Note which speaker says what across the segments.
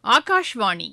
Speaker 1: ஆகாஷ்வாணி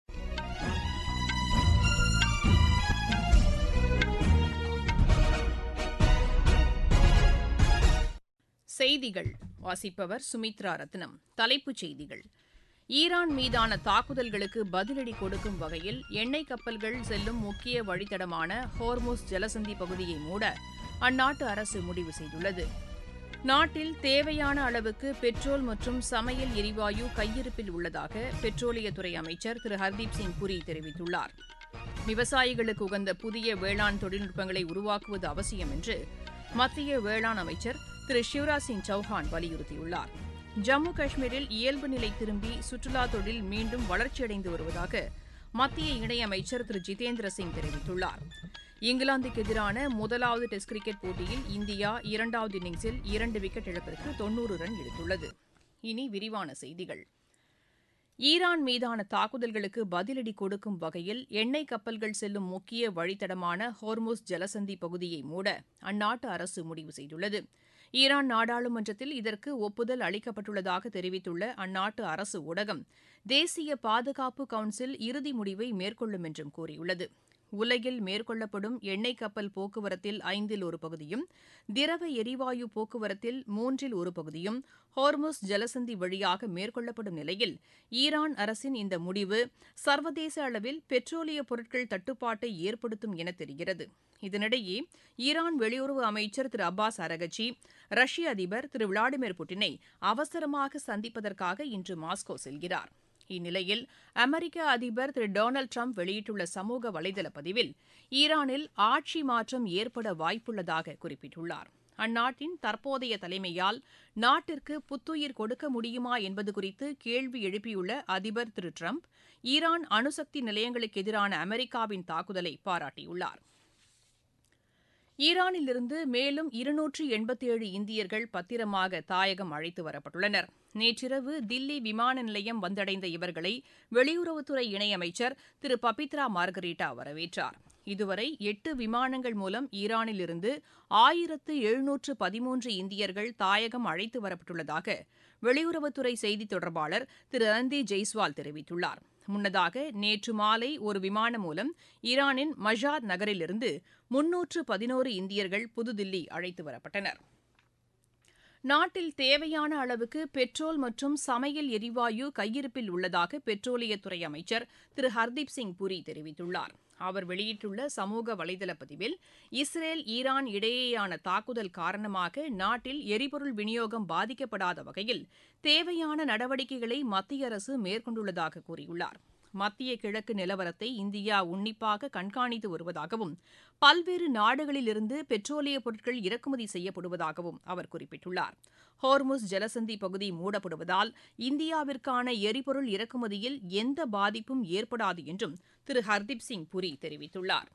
Speaker 1: செய்திகள் வாசிப்பவர் சுமித்ரா ரத்னம் தலைப்புச் செய்திகள் ஈரான் மீதான தாக்குதல்களுக்கு பதிலடி கொடுக்கும் வகையில் எண்ணெய் கப்பல்கள் செல்லும் முக்கிய வழித்தடமான ஹோர்முஸ் ஜலசந்தி பகுதியை மூட அந்நாட்டு அரசு முடிவு செய்துள்ளது நாட்டில் தேவையான அளவுக்கு பெட்ரோல் மற்றும் சமையல் எரிவாயு கையிருப்பில் உள்ளதாக பெட்ரோலியத்துறை அமைச்சர் திரு ஹர்தீப் சிங் புரி தெரிவித்துள்ளார் விவசாயிகளுக்கு உகந்த புதிய வேளாண் தொழில்நுட்பங்களை உருவாக்குவது அவசியம் என்று மத்திய வேளாண் அமைச்சர் திரு சிவராஜ் சிங் சௌஹான் வலியுறுத்தியுள்ளார் ஜம்மு காஷ்மீரில் இயல்பு நிலை திரும்பி சுற்றுலா தொழில் மீண்டும் வளர்ச்சியடைந்து வருவதாக மத்திய இணையமைச்சர் திரு ஜிதேந்திர சிங் தெரிவித்துள்ளார் இங்கிலாந்துக்கு எதிரான முதலாவது டெஸ்ட் கிரிக்கெட் போட்டியில் இந்தியா இரண்டாவது இன்னிங்ஸில் இரண்டு விக்கெட் இழப்பிற்கு தொன்னூறு ரன் எடுத்துள்ளது இனி விரிவான செய்திகள் ஈரான் மீதான தாக்குதல்களுக்கு பதிலடி கொடுக்கும் வகையில் எண்ணெய் கப்பல்கள் செல்லும் முக்கிய வழித்தடமான ஹோர்முஸ் ஜலசந்தி பகுதியை மூட அந்நாட்டு அரசு முடிவு செய்துள்ளது ஈரான் நாடாளுமன்றத்தில் இதற்கு ஒப்புதல் அளிக்கப்பட்டுள்ளதாக தெரிவித்துள்ள அந்நாட்டு அரசு ஊடகம் தேசிய பாதுகாப்பு கவுன்சில் இறுதி முடிவை மேற்கொள்ளும் என்றும் கூறியுள்ளது உலகில் மேற்கொள்ளப்படும் எண்ணெய் கப்பல் போக்குவரத்தில் ஐந்தில் ஒரு பகுதியும் திரவ எரிவாயு போக்குவரத்தில் மூன்றில் ஒரு பகுதியும் ஹோர்முஸ் ஜலசந்தி வழியாக மேற்கொள்ளப்படும் நிலையில் ஈரான் அரசின் இந்த முடிவு சர்வதேச அளவில் பெட்ரோலிய பொருட்கள் தட்டுப்பாட்டை ஏற்படுத்தும் என தெரிகிறது இதனிடையே ஈரான் வெளியுறவு அமைச்சர் திரு அப்பாஸ் அரகச்சி ரஷ்ய அதிபர் திரு விளாடிமிர் புட்டினை அவசரமாக சந்திப்பதற்காக இன்று மாஸ்கோ செல்கிறார் இந்நிலையில் அமெரிக்க அதிபர் திரு டொனால்டு ட்ரம்ப் வெளியிட்டுள்ள சமூக வலைதள பதிவில் ஈரானில் ஆட்சி மாற்றம் ஏற்பட வாய்ப்புள்ளதாக குறிப்பிட்டுள்ளார் அந்நாட்டின் தற்போதைய தலைமையால் நாட்டிற்கு புத்துயிர் கொடுக்க முடியுமா என்பது குறித்து கேள்வி எழுப்பியுள்ள அதிபர் திரு ட்ரம்ப் ஈரான் அணுசக்தி நிலையங்களுக்கு எதிரான அமெரிக்காவின் தாக்குதலை பாராட்டியுள்ளார் ஈரானிலிருந்து மேலும் இருநூற்று எண்பத்தேழு இந்தியர்கள் பத்திரமாக தாயகம் அழைத்து வரப்பட்டுள்ளனர் நேற்றிரவு தில்லி விமான நிலையம் வந்தடைந்த இவர்களை வெளியுறவுத்துறை இணையமைச்சர் திரு பபித்ரா மார்கரீட்டா வரவேற்றார் இதுவரை எட்டு விமானங்கள் மூலம் ஈரானிலிருந்து ஆயிரத்து எழுநூற்று பதிமூன்று இந்தியர்கள் தாயகம் அழைத்து வரப்பட்டுள்ளதாக வெளியுறவுத்துறை செய்தித் தொடர்பாளர் திரு ரன்தீப் ஜெய்ஸ்வால் தெரிவித்துள்ளார் முன்னதாக நேற்று மாலை ஒரு விமானம் மூலம் ஈரானின் மஷாத் நகரிலிருந்து முன்னூற்று பதினோரு இந்தியர்கள் புதுதில்லி அழைத்து வரப்பட்டனர் நாட்டில் தேவையான அளவுக்கு பெட்ரோல் மற்றும் சமையல் எரிவாயு கையிருப்பில் உள்ளதாக பெட்ரோலியத்துறை அமைச்சர் திரு ஹர்தீப் சிங் புரி தெரிவித்துள்ளார் அவர் வெளியிட்டுள்ள சமூக வலைதள பதிவில் இஸ்ரேல் ஈரான் இடையேயான தாக்குதல் காரணமாக நாட்டில் எரிபொருள் விநியோகம் பாதிக்கப்படாத வகையில் தேவையான நடவடிக்கைகளை மத்திய அரசு மேற்கொண்டுள்ளதாக கூறியுள்ளார் மத்திய கிழக்கு நிலவரத்தை இந்தியா உன்னிப்பாக கண்காணித்து வருவதாகவும் பல்வேறு நாடுகளிலிருந்து பெட்ரோலிய பொருட்கள் இறக்குமதி செய்யப்படுவதாகவும் அவர் குறிப்பிட்டுள்ளார் ஹோர்முஸ் ஜலசந்தி பகுதி மூடப்படுவதால் இந்தியாவிற்கான எரிபொருள் இறக்குமதியில் எந்த பாதிப்பும் ஏற்படாது என்றும் திரு ஹர்தீப் சிங் புரி தெரிவித்துள்ளார்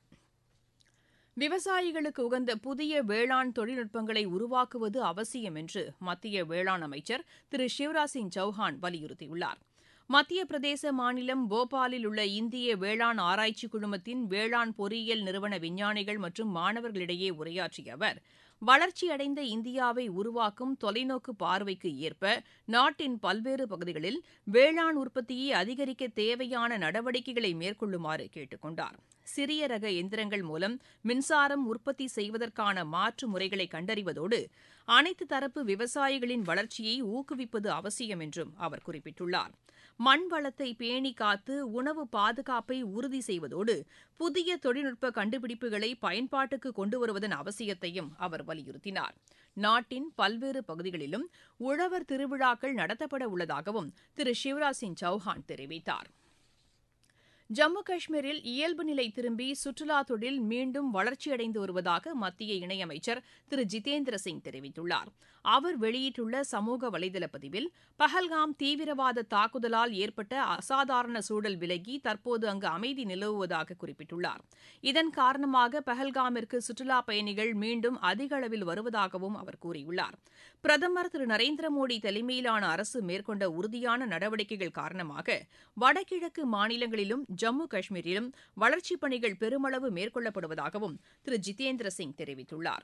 Speaker 1: விவசாயிகளுக்கு உகந்த புதிய வேளாண் தொழில்நுட்பங்களை உருவாக்குவது அவசியம் என்று மத்திய வேளாண் அமைச்சர் திரு சிவராஜ் சிங் சௌஹான் வலியுறுத்தியுள்ளார் மத்திய பிரதேச மாநிலம் போபாலில் உள்ள இந்திய வேளாண் ஆராய்ச்சி குழுமத்தின் வேளாண் பொறியியல் நிறுவன விஞ்ஞானிகள் மற்றும் மாணவர்களிடையே உரையாற்றிய அவர் வளர்ச்சியடைந்த இந்தியாவை உருவாக்கும் தொலைநோக்கு பார்வைக்கு ஏற்ப நாட்டின் பல்வேறு பகுதிகளில் வேளாண் உற்பத்தியை அதிகரிக்க தேவையான நடவடிக்கைகளை மேற்கொள்ளுமாறு கேட்டுக் கொண்டார் சிறிய ரக எந்திரங்கள் மூலம் மின்சாரம் உற்பத்தி செய்வதற்கான மாற்று முறைகளை கண்டறிவதோடு அனைத்து தரப்பு விவசாயிகளின் வளர்ச்சியை ஊக்குவிப்பது அவசியம் என்றும் அவர் குறிப்பிட்டுள்ளார் மண் வளத்தை பேணி காத்து உணவு பாதுகாப்பை உறுதி செய்வதோடு புதிய தொழில்நுட்ப கண்டுபிடிப்புகளை பயன்பாட்டுக்கு கொண்டு வருவதன் அவசியத்தையும் அவர் வலியுறுத்தினார் நாட்டின் பல்வேறு பகுதிகளிலும் உழவர் திருவிழாக்கள் நடத்தப்பட உள்ளதாகவும் திரு சிவராஜ் சிங் சௌஹான் தெரிவித்தார் ஜம்மு காஷ்மீரில் இயல்பு நிலை திரும்பி சுற்றுலா தொழில் மீண்டும் வளர்ச்சியடைந்து வருவதாக மத்திய இணையமைச்சர் திரு ஜிதேந்திர சிங் தெரிவித்துள்ளார் அவர் வெளியிட்டுள்ள சமூக வலைதள பதிவில் பஹல்காம் தீவிரவாத தாக்குதலால் ஏற்பட்ட அசாதாரண சூழல் விலகி தற்போது அங்கு அமைதி நிலவுவதாக குறிப்பிட்டுள்ளார் இதன் காரணமாக பஹல்காமிற்கு சுற்றுலா பயணிகள் மீண்டும் அதிக அளவில் வருவதாகவும் அவர் கூறியுள்ளார் பிரதமர் திரு நரேந்திர மோடி தலைமையிலான அரசு மேற்கொண்ட உறுதியான நடவடிக்கைகள் காரணமாக வடகிழக்கு மாநிலங்களிலும் ஜம்மு காஷ்மீரிலும் வளர்ச்சிப் பணிகள் பெருமளவு மேற்கொள்ளப்படுவதாகவும் திரு ஜிதேந்திர சிங் தெரிவித்துள்ளார்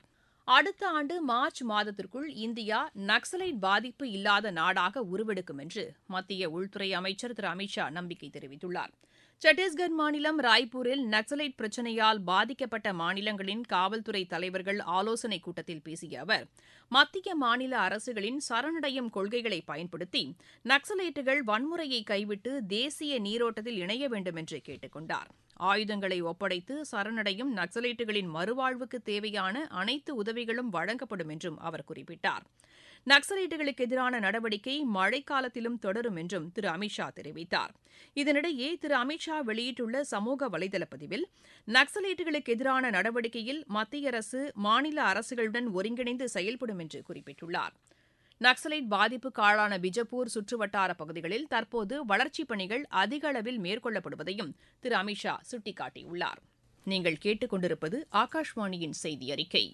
Speaker 1: அடுத்த ஆண்டு மார்ச் மாதத்திற்குள் இந்தியா நக்சலைட் பாதிப்பு இல்லாத நாடாக உருவெடுக்கும் என்று மத்திய உள்துறை அமைச்சர் திரு அமித் ஷா நம்பிக்கை தெரிவித்துள்ளார் சத்தீஸ்கர் மாநிலம் ராய்ப்பூரில் நக்சலைட் பிரச்சினையால் பாதிக்கப்பட்ட மாநிலங்களின் காவல்துறை தலைவர்கள் ஆலோசனைக் கூட்டத்தில் பேசிய அவர் மத்திய மாநில அரசுகளின் சரணடையும் கொள்கைகளை பயன்படுத்தி நக்சலைட்டுகள் வன்முறையை கைவிட்டு தேசிய நீரோட்டத்தில் இணைய வேண்டும் என்று கேட்டுக் கொண்டார் ஆயுதங்களை ஒப்படைத்து சரணடையும் நக்சலைட்டுகளின் மறுவாழ்வுக்கு தேவையான அனைத்து உதவிகளும் வழங்கப்படும் என்றும் அவர் குறிப்பிட்டார் நக்சலைட்டுகளுக்கு எதிரான நடவடிக்கை மழைக்காலத்திலும் தொடரும் என்றும் திரு அமித்ஷா தெரிவித்தார் இதனிடையே திரு அமித்ஷா வெளியிட்டுள்ள சமூக வலைதள பதிவில் நக்சலைட்டுகளுக்கு எதிரான நடவடிக்கையில் மத்திய அரசு மாநில அரசுகளுடன் ஒருங்கிணைந்து செயல்படும் என்று குறிப்பிட்டுள்ளார் நக்சலைட் பாதிப்புக்கு ஆளான பிஜப்பூர் சுற்றுவட்டார பகுதிகளில் தற்போது வளர்ச்சிப் பணிகள் அதிக அளவில் மேற்கொள்ளப்படுவதையும் திரு அமித்ஷா சுட்டிக்காட்டியுள்ளார் நீங்கள் கேட்டுக்கொண்டிருப்பது ஆகாஷ்வாணியின் செய்தி அறிக்கை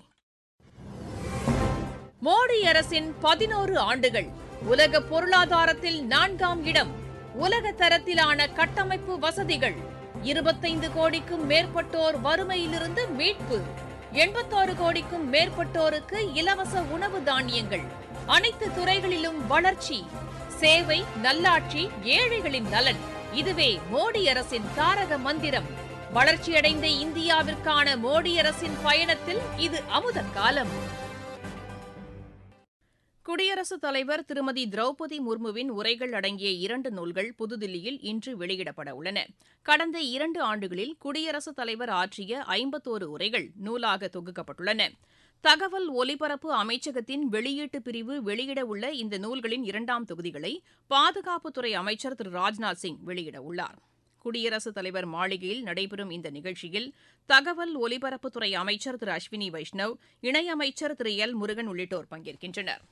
Speaker 1: மோடி அரசின் பதினோரு ஆண்டுகள் உலக பொருளாதாரத்தில் நான்காம் இடம் உலக தரத்திலான கட்டமைப்பு வசதிகள் இருபத்தைந்து கோடிக்கும் மேற்பட்டோர் வறுமையிலிருந்து மீட்பு எண்பத்தாறு கோடிக்கும் மேற்பட்டோருக்கு இலவச உணவு தானியங்கள் அனைத்து துறைகளிலும் வளர்ச்சி சேவை நல்லாட்சி ஏழைகளின் நலன் இதுவே மோடி அரசின் தாரக மந்திரம் வளர்ச்சியடைந்த இந்தியாவிற்கான மோடி அரசின் பயணத்தில் இது அமுத காலம் குடியரசுத் தலைவர் திருமதி திரௌபதி முர்முவின் உரைகள் அடங்கிய இரண்டு நூல்கள் புதுதில்லியில் இன்று வெளியிடப்பட உள்ளன கடந்த இரண்டு ஆண்டுகளில் குடியரசுத் தலைவர் ஆற்றிய ஐம்பத்தோரு உரைகள் நூலாக தொகுக்கப்பட்டுள்ளன தகவல் ஒலிபரப்பு அமைச்சகத்தின் வெளியீட்டு பிரிவு வெளியிடவுள்ள இந்த நூல்களின் இரண்டாம் தொகுதிகளை பாதுகாப்புத்துறை அமைச்சர் திரு ராஜ்நாத் சிங் வெளியிடவுள்ளார் குடியரசுத் தலைவர் மாளிகையில் நடைபெறும் இந்த நிகழ்ச்சியில் தகவல் ஒலிபரப்புத்துறை அமைச்சர் திரு அஸ்வினி வைஷ்ணவ் இணையமைச்சர் திரு எல் முருகன் உள்ளிட்டோர் பங்கேற்கின்றனர்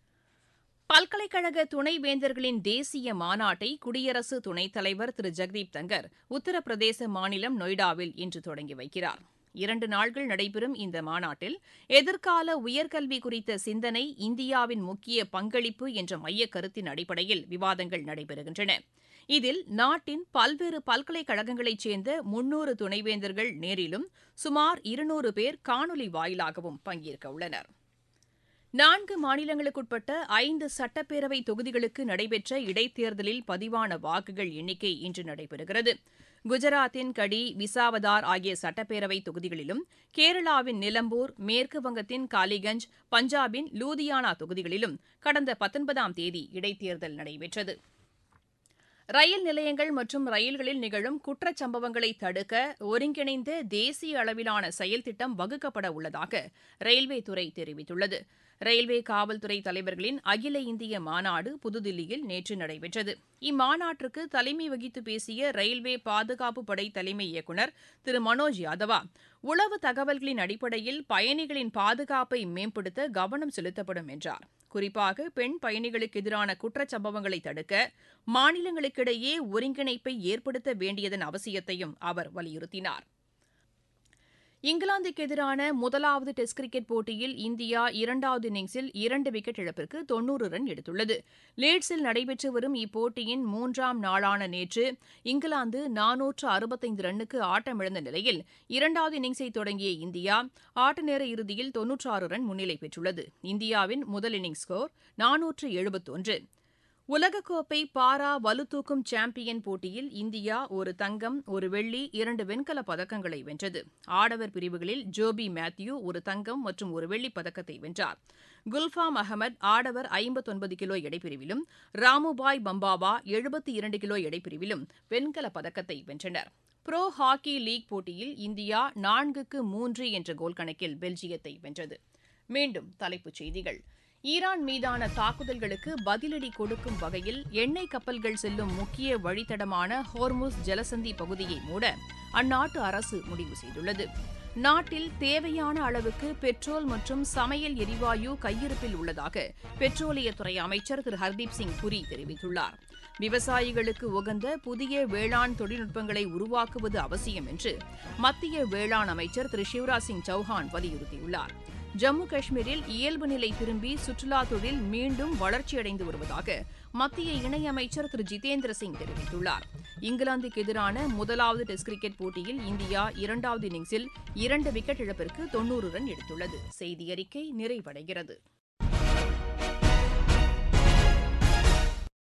Speaker 1: பல்கலைக்கழக துணைவேந்தர்களின் தேசிய மாநாட்டை குடியரசு துணைத் தலைவர் திரு ஜெக்தீப் தங்கர் உத்தரப்பிரதேச மாநிலம் நொய்டாவில் இன்று தொடங்கி வைக்கிறார் இரண்டு நாள்கள் நடைபெறும் இந்த மாநாட்டில் எதிர்கால உயர்கல்வி குறித்த சிந்தனை இந்தியாவின் முக்கிய பங்களிப்பு என்ற மையக் கருத்தின் அடிப்படையில் விவாதங்கள் நடைபெறுகின்றன இதில் நாட்டின் பல்வேறு பல்கலைக்கழகங்களைச் சேர்ந்த முன்னூறு துணைவேந்தர்கள் நேரிலும் சுமார் இருநூறு பேர் காணொலி வாயிலாகவும் பங்கேற்க உள்ளனர் நான்கு மாநிலங்களுக்குட்பட்ட ஐந்து சட்டப்பேரவை தொகுதிகளுக்கு நடைபெற்ற இடைத்தேர்தலில் பதிவான வாக்குகள் எண்ணிக்கை இன்று நடைபெறுகிறது குஜராத்தின் கடி விசாவதார் ஆகிய சட்டப்பேரவை தொகுதிகளிலும் கேரளாவின் நிலம்பூர் மேற்கு வங்கத்தின் காலிகஞ்ச் பஞ்சாபின் லூதியானா தொகுதிகளிலும் கடந்த பத்தொன்பதாம் தேதி இடைத்தேர்தல் நடைபெற்றது ரயில் நிலையங்கள் மற்றும் ரயில்களில் நிகழும் குற்றச்சம்பவங்களை தடுக்க ஒருங்கிணைந்த தேசிய அளவிலான செயல் திட்டம் வகுக்கப்பட உள்ளதாக ரயில்வே துறை தெரிவித்துள்ளது ரயில்வே காவல்துறை தலைவர்களின் அகில இந்திய மாநாடு புதுதில்லியில் நேற்று நடைபெற்றது இம்மாநாட்டிற்கு தலைமை வகித்து பேசிய ரயில்வே பாதுகாப்பு படை தலைமை இயக்குநர் திரு மனோஜ் யாதவா உளவு தகவல்களின் அடிப்படையில் பயணிகளின் பாதுகாப்பை மேம்படுத்த கவனம் செலுத்தப்படும் என்றார் குறிப்பாக பெண் பயணிகளுக்கு எதிரான குற்றச்சம்பவங்களை தடுக்க மாநிலங்களுக்கிடையே ஒருங்கிணைப்பை ஏற்படுத்த வேண்டியதன் அவசியத்தையும் அவர் வலியுறுத்தினார் இங்கிலாந்துக்கு எதிரான முதலாவது டெஸ்ட் கிரிக்கெட் போட்டியில் இந்தியா இரண்டாவது இன்னிங்ஸில் இரண்டு விக்கெட் இழப்பிற்கு தொன்னூறு ரன் எடுத்துள்ளது லீட்ஸில் நடைபெற்று வரும் இப்போட்டியின் மூன்றாம் நாளான நேற்று இங்கிலாந்து நானூற்று அறுபத்தைந்து ரன்னுக்கு ஆட்டமிழந்த நிலையில் இரண்டாவது இன்னிங்ஸை தொடங்கிய இந்தியா ஆட்ட நேர இறுதியில் தொன்னூற்றாறு ரன் முன்னிலை பெற்றுள்ளது இந்தியாவின் முதல் இன்னிங்ஸ் ஸ்கோர் நானூற்று எழுபத்தொன்று உலகக்கோப்பை பாரா வலுதூக்கும் சாம்பியன் போட்டியில் இந்தியா ஒரு தங்கம் ஒரு வெள்ளி இரண்டு வெண்கலப் பதக்கங்களை வென்றது ஆடவர் பிரிவுகளில் ஜோபி மேத்யூ ஒரு தங்கம் மற்றும் ஒரு வெள்ளிப் பதக்கத்தை வென்றார் குல்ஃபாம் அகமது ஆடவர் ஐம்பத்தொன்பது கிலோ எடைப்பிரிவிலும் ராமுபாய் பம்பாவா எழுபத்தி இரண்டு கிலோ எடைப்பிரிவிலும் வெண்கலப் பதக்கத்தை வென்றனர் புரோ ஹாக்கி லீக் போட்டியில் இந்தியா நான்குக்கு மூன்று என்ற கோல் கணக்கில் பெல்ஜியத்தை வென்றது மீண்டும் தலைப்புச் செய்திகள் ஈரான் மீதான தாக்குதல்களுக்கு பதிலடி கொடுக்கும் வகையில் எண்ணெய் கப்பல்கள் செல்லும் முக்கிய வழித்தடமான ஹோர்முஸ் ஜலசந்தி பகுதியை மூட அந்நாட்டு அரசு முடிவு செய்துள்ளது நாட்டில் தேவையான அளவுக்கு பெட்ரோல் மற்றும் சமையல் எரிவாயு கையிருப்பில் உள்ளதாக பெட்ரோலியத்துறை அமைச்சர் திரு ஹர்தீப் சிங் புரி தெரிவித்துள்ளார் விவசாயிகளுக்கு உகந்த புதிய வேளாண் தொழில்நுட்பங்களை உருவாக்குவது அவசியம் என்று மத்திய வேளாண் அமைச்சர் திரு சிவராஜ் சிங் சௌஹான் வலியுறுத்தியுள்ளார் ஜம்மு காஷ்மீரில் இயல்பு நிலை திரும்பி சுற்றுலா தொழில் மீண்டும் வளர்ச்சியடைந்து வருவதாக மத்திய இணையமைச்சர் திரு ஜிதேந்திர சிங் தெரிவித்துள்ளார் இங்கிலாந்துக்கு எதிரான முதலாவது டெஸ்ட் கிரிக்கெட் போட்டியில் இந்தியா இரண்டாவது இன்னிங்ஸில் இரண்டு விக்கெட் இழப்பிற்கு தொன்னூறு ரன் எடுத்துள்ளது செய்தி அறிக்கை நிறைவடைகிறது